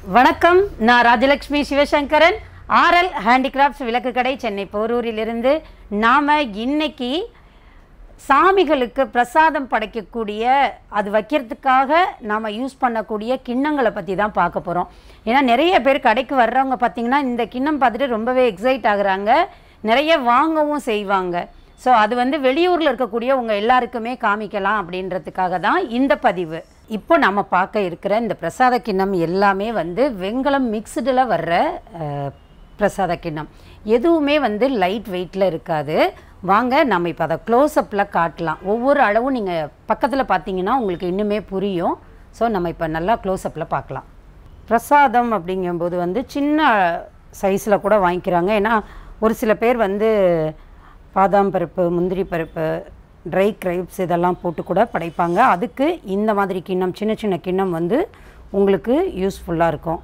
வணக்கம் நான் Rajalakshmi Sivasankaran RL handicrafts விளக்கு கடை சென்னை போரூரிலிருந்து நாம் இன்னைக்கு சாமிகளுக்கு பிரசாதம் படைக்கக்கூடிய அது வைக்கிறதுக்காக நாம் யூஸ் பண்ணக்கூடிய கிண்ணங்களை பற்றி தான் பார்க்க போகிறோம் ஏன்னா நிறைய பேர் கடைக்கு வர்றவங்க பார்த்திங்கன்னா இந்த கிண்ணம் பார்த்துட்டு ரொம்பவே எக்ஸைட் ஆகுறாங்க நிறைய வாங்கவும் செய்வாங்க ஸோ அது வந்து வெளியூரில் இருக்கக்கூடிய உங்கள் எல்லாருக்குமே காமிக்கலாம் அப்படின்றதுக்காக தான் இந்த பதிவு இப்போ நம்ம பார்க்க இருக்கிற இந்த பிரசாத கிண்ணம் எல்லாமே வந்து வெண்கலம் மிக்ஸ்டில் வர்ற அஹ், பிரசாத கிண்ணம் எதுவுமே வந்து லைட் வெயிட்டில் இருக்காது வாங்க நம்ம இப்போ அதை க்ளோஸ்அப்பில் காட்டலாம் ஒவ்வொரு அளவும் நீங்கள் பக்கத்தில் பார்த்தீங்கன்னா உங்களுக்கு இன்னுமே புரியும் ஸோ நம்ம இப்போ நல்லா க்ளோஸ்அப்பில் பார்க்கலாம் பிரசாதம் அப்படிங்கும்போது வந்து சின்ன சைஸில் கூட வாங்கிக்கிறாங்க ஏன்னா ஒரு சில பேர் வந்து பாதாம் பருப்பு முந்திரி பருப்பு ட்ரை கிரைப்ஸ் இதெல்லாம் போட்டு கூட படைப்பாங்க அதுக்கு இந்த மாதிரி கிண்ணம் சின்ன சின்ன கிண்ணம் வந்து உங்களுக்கு யூஸ்ஃபுல்லாக இருக்கும்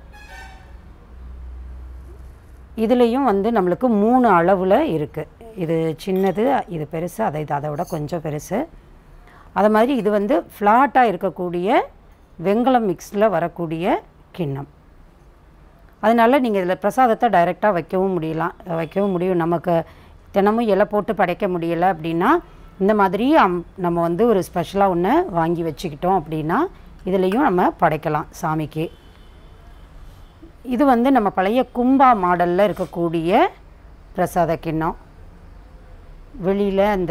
இதுலேயும் வந்து நம்மளுக்கு மூணு அளவில் இருக்குது இது சின்னது இது பெருசு அதை இது அதை விட கொஞ்சம் பெருசு அது மாதிரி இது வந்து ஃப்ளாட்டாக இருக்கக்கூடிய வெண்கலம் மிக்ஸில் வரக்கூடிய கிண்ணம் அதனால நீங்கள் இதில் பிரசாதத்தை டைரெக்டாக வைக்கவும் முடியலாம் வைக்கவும் முடியும் நமக்கு தினமும் இலை போட்டு படைக்க முடியலை அப்படின்னா இந்த மாதிரி அம்- நம்ம வந்து ஒரு ஸ்பெஷலாக ஒன்று வாங்கி வச்சுக்கிட்டோம் அப்படின்னா இதுலேயும் நம்ம படைக்கலாம் சாமிக்கு இது வந்து நம்ம பழைய கும்பா மாடலில் இருக்கக்கூடிய பிரசாத கிண்ணம் வெளியில் அந்த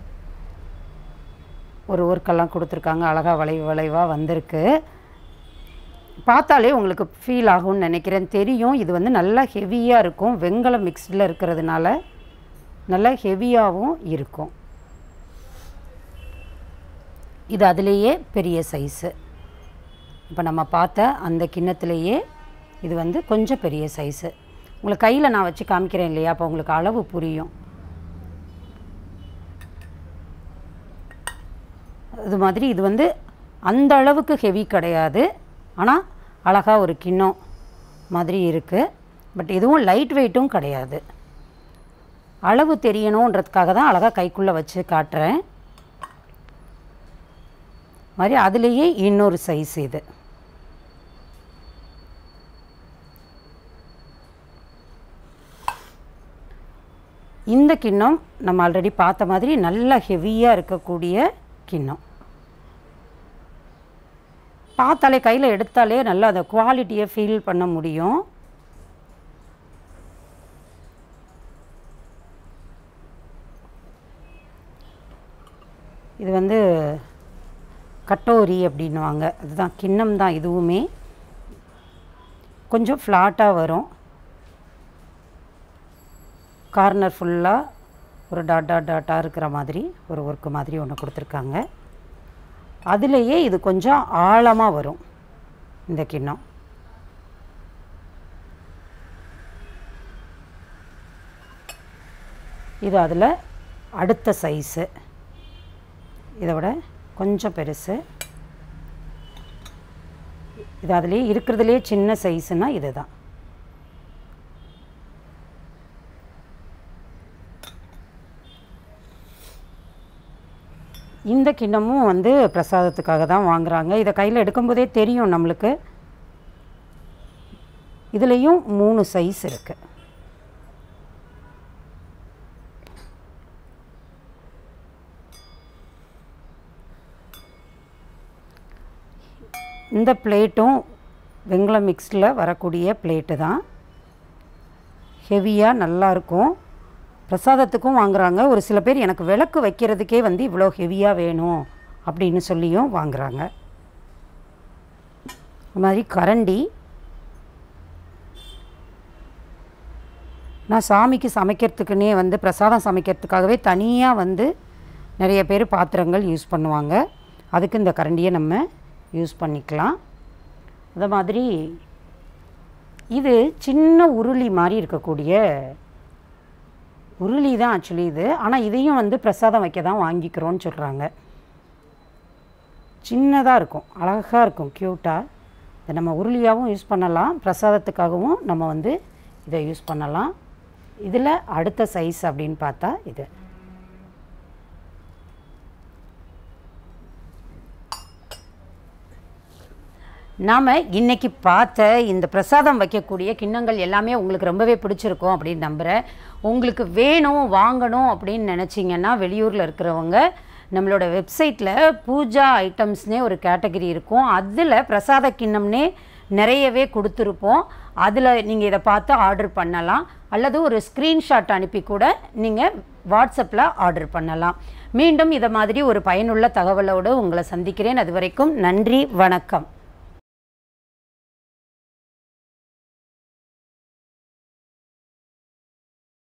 ஒரு ஒர்க்கெல்லாம் கொடுத்துருக்காங்க அழகாக வளைவு வளைவாக வந்திருக்கு பார்த்தாலே உங்களுக்கு ஃபீல் ஆகும்னு நினைக்கிறேன் தெரியும் இது வந்து நல்லா ஹெவியாக இருக்கும் வெண்கலம் மிக்ஸ்டில் இருக்கிறதுனால நல்லா ஹெவியாகவும் இருக்கும் இது அதுலேயே பெரிய சைஸு இப்போ நம்ம பார்த்த அந்த கிண்ணத்துலேயே இது வந்து கொஞ்சம் பெரிய சைஸு உங்களுக்கு கையில் நான் வச்சு காமிக்கிறேன் இல்லையா அப்போ உங்களுக்கு அளவு புரியும் இது மாதிரி இது வந்து அந்த அளவுக்கு ஹெவி கிடையாது ஆனால் அழகாக ஒரு கிண்ணம் மாதிரி இருக்குது பட் இதுவும் லைட் வெயிட்டும் கிடையாது அளவு தெரியணுன்றதுக்காக தான் அழகாக கைக்குள்ளே வச்சு காட்டுறேன் மாதிரி அதுலேயே இன்னொரு சைஸ் இது இந்த கிண்ணம் நம்ம ஆல்ரெடி பார்த்த மாதிரி நல்ல ஹெவியாக இருக்கக்கூடிய கிண்ணம் பார்த்தாலே கையில் எடுத்தாலே நல்லா அந்த குவாலிட்டியை ஃபீல் பண்ண முடியும் இது வந்து கட்டோரி அப்படின்னுவாங்க அதுதான் கிண்ணம் தான் இதுவுமே கொஞ்சம் ஃப்ளாட்டாக வரும் கார்னர் ஃபுல்லாக ஒரு டாட் டாட் டாட்டாக இருக்கிற மாதிரி ஒரு ஒர்க்கு மாதிரி ஒன்று கொடுத்துருக்காங்க அதுலேயே இது கொஞ்சம் ஆழமாக வரும் இந்த கிண்ணம் இது அதில் அடுத்த சைஸு இதை விட கொஞ்சம் பெருசு இது அதுலேயே இருக்கிறதுலே சின்ன சைஸுன்னா இதுதான் இந்த கிண்ணமும் வந்து பிரசாதத்துக்காக தான் வாங்குறாங்க இதை கையில் எடுக்கும்போதே தெரியும் நம்மளுக்கு இதுலேயும் மூணு சைஸ் இருக்குது இந்த பிளேட்டும் வெண்கலம் மிக்ஸில் வரக்கூடிய பிளேட்டு தான் ஹெவியாக நல்லாயிருக்கும் பிரசாதத்துக்கும் வாங்குறாங்க ஒரு சில பேர் எனக்கு விளக்கு வைக்கிறதுக்கே வந்து இவ்வளோ ஹெவியாக வேணும் அப்படின்னு சொல்லியும் வாங்குறாங்க அது மாதிரி கரண்டி நான் சாமிக்கு சமைக்கிறதுக்குன்னே வந்து பிரசாதம் சமைக்கிறதுக்காகவே தனியாக வந்து நிறைய பேர் பாத்திரங்கள் யூஸ் பண்ணுவாங்க அதுக்கு இந்த கரண்டியை நம்ம யூஸ் பண்ணிக்கலாம் அது மாதிரி இது சின்ன உருளி மாதிரி இருக்கக்கூடிய உருளி தான் ஆக்சுவலி இது ஆனால் இதையும் வந்து பிரசாதம் வைக்க தான் வாங்கிக்கிறோன்னு சொல்கிறாங்க சின்னதாக இருக்கும் அழகாக இருக்கும் க்யூட்டாக இதை நம்ம உருளியாகவும் யூஸ் பண்ணலாம் பிரசாதத்துக்காகவும் நம்ம வந்து இதை யூஸ் பண்ணலாம் இதில் அடுத்த சைஸ் அப்படின்னு பார்த்தா இது நாம் இன்னைக்கு பார்த்த இந்த பிரசாதம் வைக்கக்கூடிய கிண்ணங்கள் எல்லாமே உங்களுக்கு ரொம்பவே பிடிச்சிருக்கும் அப்படின்னு நம்புகிறேன் உங்களுக்கு வேணும் வாங்கணும் அப்படின்னு நினச்சிங்கன்னா வெளியூரில் இருக்கிறவங்க நம்மளோட வெப்சைட்டில் பூஜா ஐட்டம்ஸ்னே ஒரு கேட்டகரி இருக்கும் அதில் பிரசாத கிண்ணம்னே நிறையவே கொடுத்துருப்போம் அதில் நீங்கள் இதை பார்த்து ஆர்டர் பண்ணலாம் அல்லது ஒரு ஸ்க்ரீன்ஷாட் அனுப்பி கூட நீங்கள் வாட்ஸ்அப்பில் ஆர்டர் பண்ணலாம் மீண்டும் இதை மாதிரி ஒரு பயனுள்ள தகவலோடு உங்களை சந்திக்கிறேன் அது வரைக்கும் நன்றி வணக்கம்